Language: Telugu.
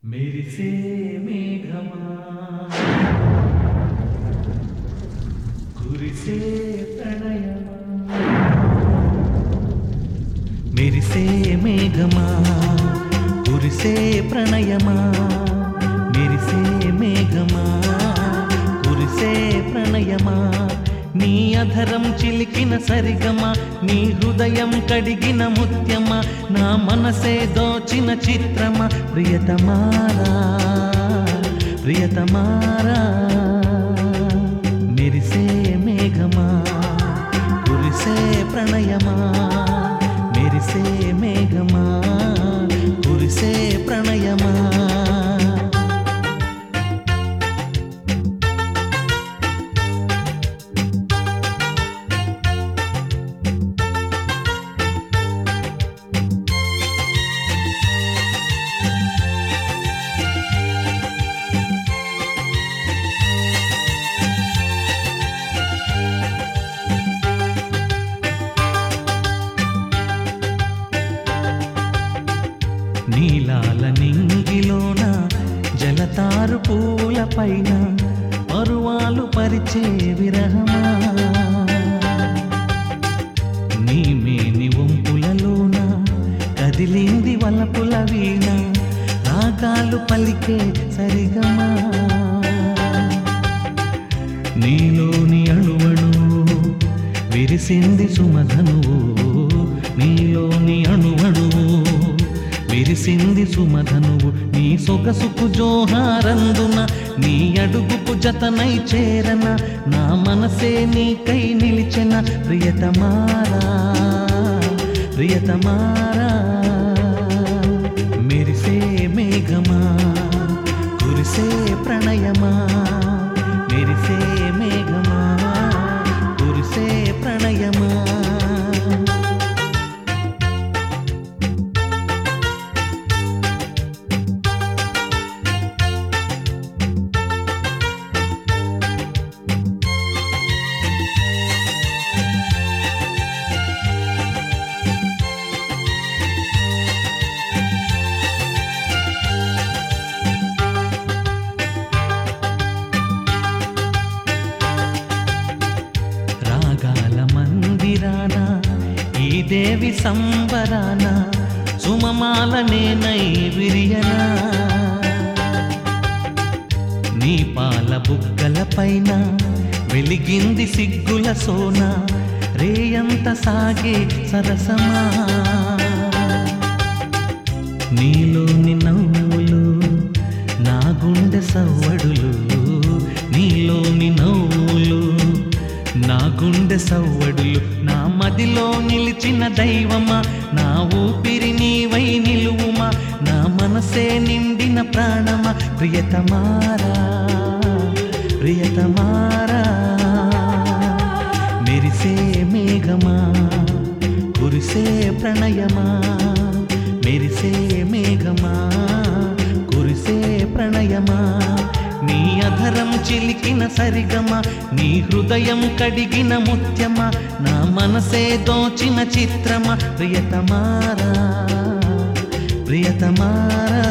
మెరిసే మేఘమా కురిసే ప్రణయమా మెరిసే మేఘమా కురిసే ప్రణయమా మెరిసే మేఘమా కురిసే ప్రణయమా నీ అధరం చిలికిన సరిగమా నీ హృదయం కడిగిన ముత్యమా నా మనసే దోచిన చిత్రమా ప్రియతమారా ప్రియతమారా మెరిసే మేఘమా కురిసే ప్రణయమా మెరిసే మేఘమా కురిసే ప్రణయమా నీలాల నింగిలోన జలతారు పూల పైన పరువాలు పరిచే విరహమా నీ మేని వంపులలోన కదిలింది వలపుల వీణ రాగాలు పలికే సరిగమా నీలోని అణువణు విరిసింది సుమధనువు నీలోని అణువణువు విరిసింది సుమధనువు నీ సొగసుకు జోహారందున నీ అడుగుకు జతనై చేరన నా మనసే నీకై నిలిచెన ప్రియతమారా ప్రియతమారా మెరిసే మేఘమా కురిసే ప్రణయమా మెరిసే మేఘమా కురిసే ప్రణయమా రాగాల మందిరాన ఈ దేవి సంబరాన సుమమాల నేనై విరియనా నీ పాల బుగ్గల పైన వెలిగింది సిగ్గుల సోన రేయంత సాగే సరసమా నీలోని నవ్వులు నా గుండె సవ్వడులు నీలోని నవ్వులు నా గుండె సవ్వడులు నా మదిలో నిలిచిన దైవమా నా ఊపిరి నీవై నిలువుమా నా మనసే నిండిన ప్రాణమా ప్రియతమారా ప్రియతమారా మెరిసే మేఘమా కురిసే ప్రణయమా మెరిసే మేఘమా కురిసే ప్రణయమా నీ అధరం చిలికిన సరిగమా నీ హృదయం కడిగిన ముత్యమా నా మనసే దోచిన చిత్రమా ప్రియతమారా ప్రియతమారా